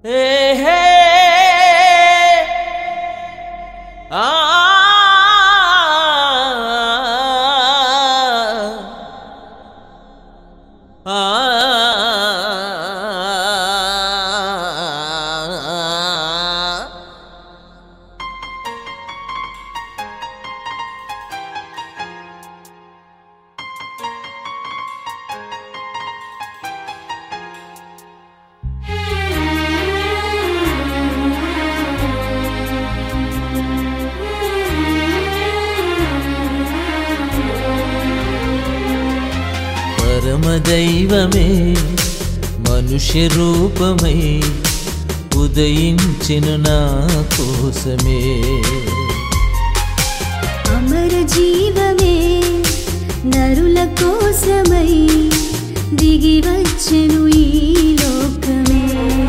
Hey, hey. Ah. Ah. పరమదైవమే మనుష్య రూపమై ఉదయించెను నా కోసమే అమర జీవమే నరుల కోసమై దిగి వచ్చెను ఈ లోకమే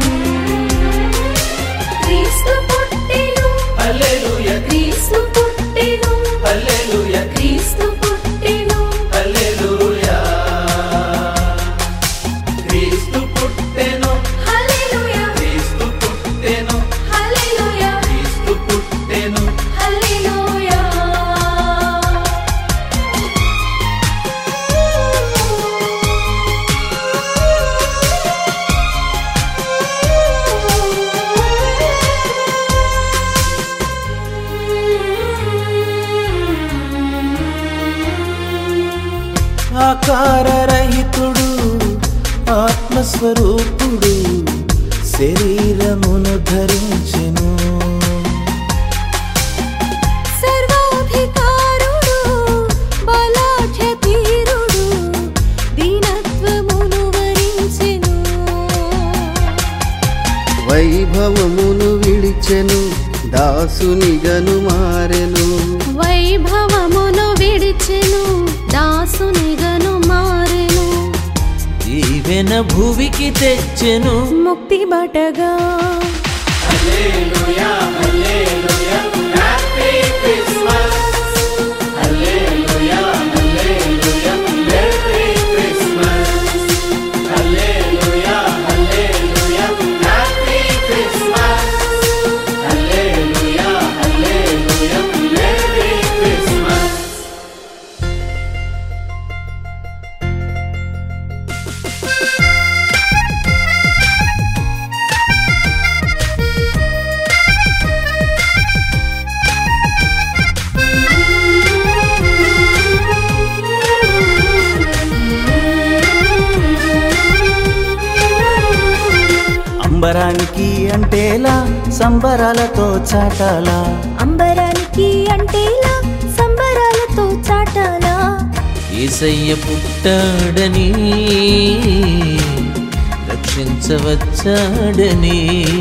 క్రీస్తు పుట్టెను క్రీస్తు పుట్టెను క్రీస్తు పుట్టెను క్రీస్తు పుట్టెను హల్లెలూయా క్రీస్తు పుట్టెను హల్లెలూయా క్రీస్తు పుట్టెను హల్లెలూయా ఆకారరహితుడు ఆత్మస్వరూపుడు శరీరమును ధరించెను సర్వాధికారుడు బలాఢ్యధీరుడు దీనత్వమును వరించెను వైభవమును విడిచెను దాసునిగను మారెను వైభవమును విడిచెను దాసునిగను మారెను దీవెన భువికి తెచ్చెను ముక్తి బటగా అంబరానికి అంటేలా సంబరాలతో చాటాలా అంబరానికి అంటేలా సంబరాలతో చాటాలా ఏసయ్య పుట్టాడని రక్షించవచ్చాడని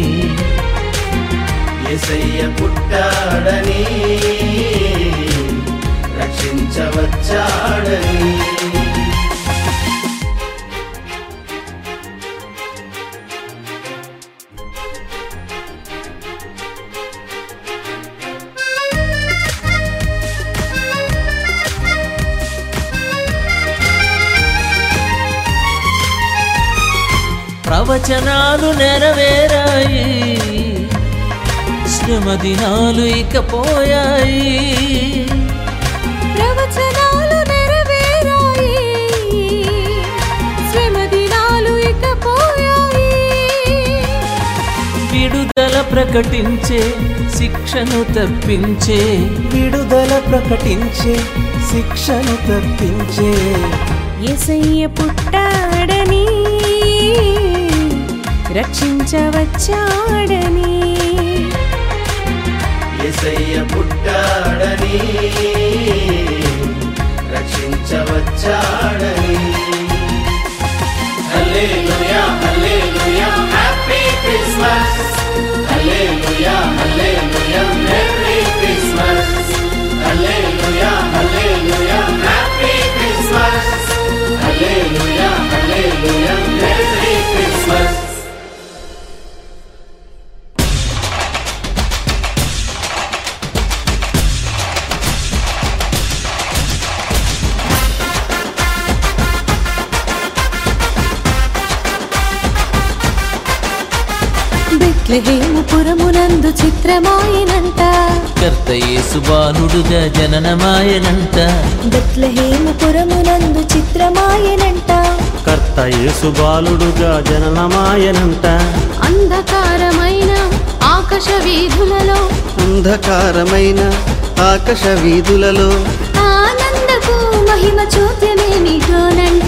ఎసయ్య పుట్టాడని రక్షించవచ్చాడని ప్రవచనాలు నెరవేరాయి శ్రమ దినాలు ఇకపోయాయి ప్రవచనాలు నెరవేరాయి శ్రమ దినాలు ఇక పోయాయి విడుదల ప్రకటించే శిక్షను తప్పించే విడుదల ప్రకటించే శిక్షను తప్పించే యేసయ్య పుట్టాడని రక్షించవచ్చాడని ఎసయ్య పుట్టాడని రక్షించవచ్చాడని hallelujah hallelujah happy Christmas hallelujah hallelujah merry Christmas hallelujah hallelujah happy Christmas hallelujah hallelujah merry Christmas Bethlehem పురమునందు చిత్రమాయనంట కర్త యేసు బాలుడుగా జననమాయనంట బెత్లెహేము పురమునందు చిత్రమాయనంట కర్త యేసు బాలుడుగా జననమాయనంట అంధకారమైన ఆకాశ వీధులలో అంధకారమైన ఆకాశ వీధులలో ఆనందపు మహిమ చూద్యమేమిటోనంట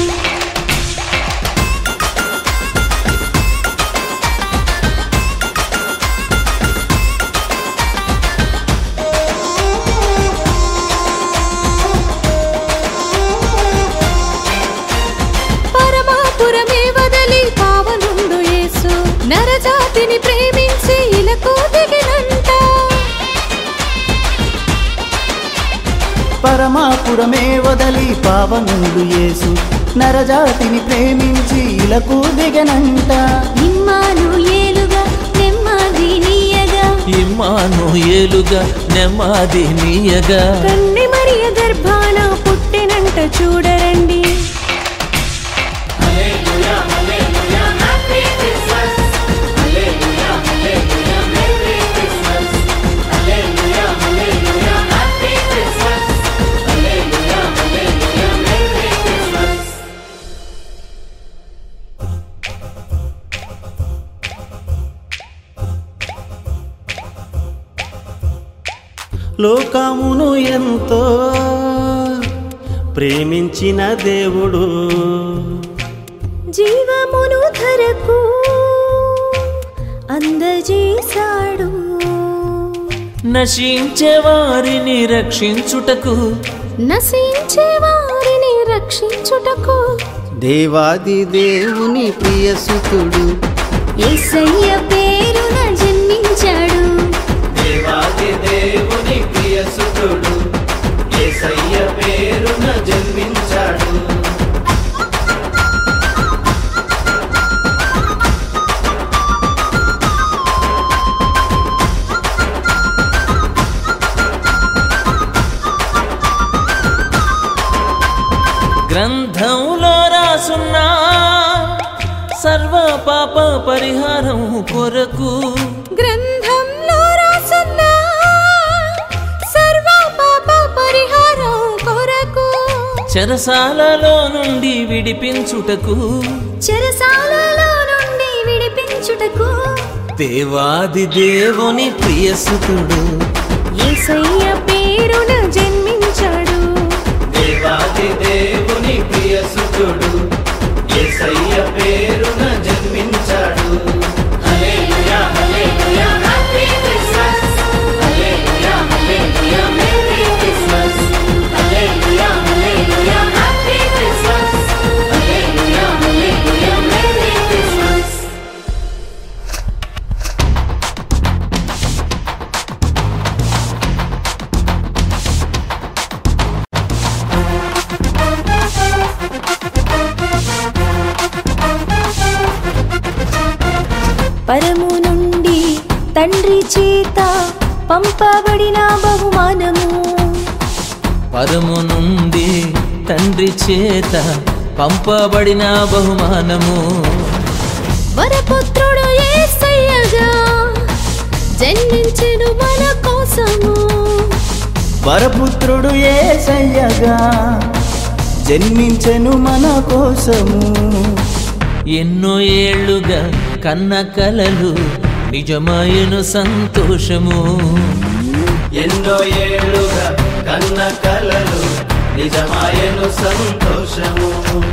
పరమాపురమే వదలి పావనుండు యేసు నరజాతిని ప్రేమించి ఇలకు దిగినంట పరమాపురమే వదలి పావనుడు యేసు నరజాతిని ప్రేమించి ఇలకు దిగనంట ఇమ్మాను ఏలుగా నెమ్మది నీయగా ఇమ్మాను ఏలుగా నెమ్మది నీయగా కన్ని మరియ గర్భాన పుట్టెనంట చూడరండి Hallelujah, hallelujah, happy Christmas. Hallelujah, hallelujah, Merry Christmas. Hallelujah, hallelujah, happy Christmas. Hallelujah, hallelujah, Merry Christmas. లోకమును ఎంతో ప్రేమించిన దేవుడు జీవమును ధరకు అందజేశాడు నశించే వారిని రక్షించుటకు నశించే వారిని రక్షించుటకు దేవాది దేవుని ప్రియసుతుడు యేసయ్య పేరున జన్మించాడు దేవాది దేవుని ప్రియసుతుడు యేసయ్య పేరున జన్మించాడు గ్రంథంలో రాసున్నా సర్వ పాప పరిహారం కొరకు గ్రంథంలో రాసున్న సర్వ పాప పరిహారం కొరకు చెరసాలలో నుండి విడిపించుటకు చెరసాలలో నుండి విడిపించుటకు దేవాది దేవుని ప్రియసుతుడు యేసయ్య పేరున జన్మించాడు దేవాది దేవుని ప్రియసుతుడు యేసయ్య పేరున జన్మించాడు Hallelujah, hallelujah, happy Christmas. Hallelujah, hallelujah, Merry Christmas. Hallelujah, hallelujah, happy Christmas. Hallelujah, hallelujah, Merry Christmas. పరము నుండి తండ్రి చేత పంపబడిన బహుమానము పరము నుండి తండ్రి చేత పంపబడిన బహుమానము వరపుత్రుడు యేసయ్యగా జన్మించెను మన కోసము వరపుత్రుడు ఏసయ్యగా జన్మించెను మన కోసము ఎన్నో ఏళ్లుగా కన్న కలలు నిజమాయను సంతోషము ఎన్నో ఏళ్లుగా కన్న కలలు నిజమాయను సంతోషము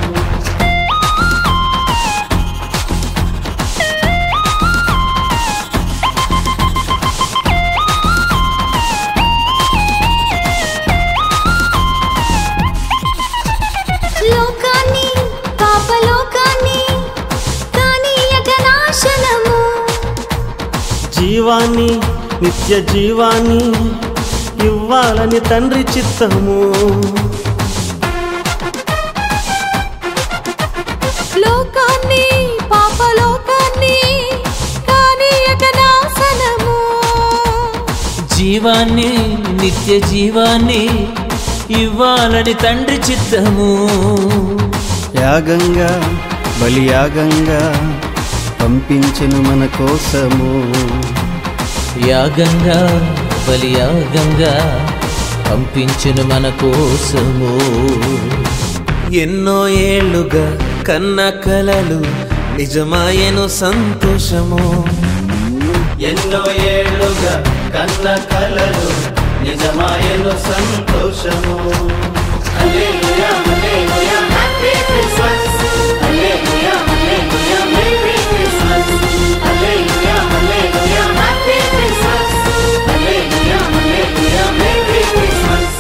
లోకాన్ని పాపలోకాన్ని కానీ నాశనము జీవాన్ని నిత్య జీవాన్ని ఇవ్వాలని తండ్రి చిత్తము లోకాన్ని పాపలోకాన్ని కానీ నాశనము జీవాన్ని నిత్య జీవాన్ని ఇవ్వాలని తండ్రి చిత్తము యాగంగా బలియాగంగా పంపించెను మన కోసము యాగంగా బలియాగంగా పంపించును మన కోసము ఎన్నో ఏళ్ళుగా కన్న కలలు నిజమాయను సంతోషము ఎన్నో ఏళ్ళుగా కన్న కలలు నిజమాయను సంతోషము Hallelujah, hallelujah, happy Christmas. Hallelujah, hallelujah, Merry Christmas. Hallelujah, hallelujah, happy Christmas. Hallelujah, hallelujah, Merry Christmas.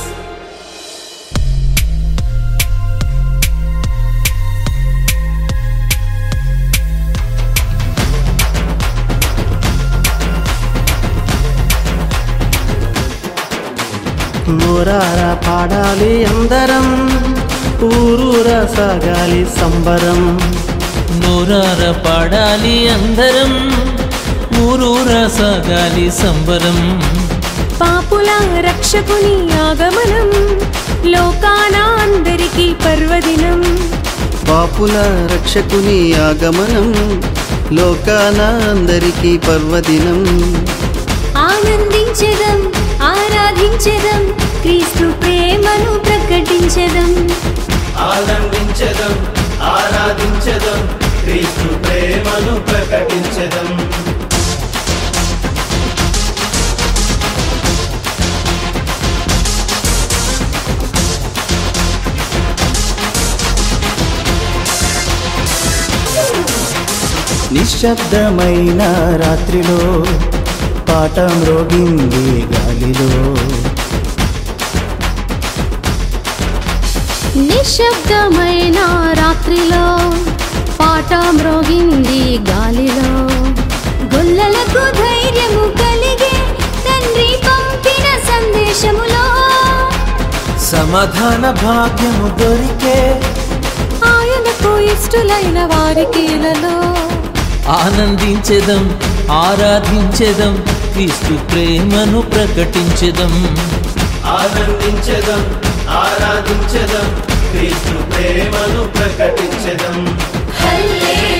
నూరారా పాడాలి అందరం ఊరూరా సాగాలి సంబరం నూరార పాడాలి అందరం ఊరూర సాగాలి సంబరం పాపుల రక్షకుని ఆగమనం లోకాన అందరికీ పర్వదినం పాపుల రక్షకుని ఆగమనం లోకాన అందరికీ పర్వదినం ఆనందించెదం ఆరాధించెదం క్రీస్తు ప్రేమను ప్రకటించెదం ఆనందించదం ఆరాధించదం క్రీస్తు ప్రేమను ప్రకటించదం నిశ్శబ్దమైన రాత్రిలో పాట మ్రోగింది గాలిలో నిశ్శబ్దమైన రాత్రిలో పాట మ్రోగింది గాలిలో గొల్లలకు ధైర్యము కలిగే తండ్రి పంపిన సందేశములో సమాధాన భాగ్యము దొరికే ఆయనకు ఇష్టలైన వారికి ఇలలో ఆనందించెదం ఆరాధించెదం క్రీస్తు ప్రేమను ప్రకటించెదం ఆనందించదం ఆరాధించదం క్రీస్తు ప్రేమను ప్రకటించదం Hallelujah.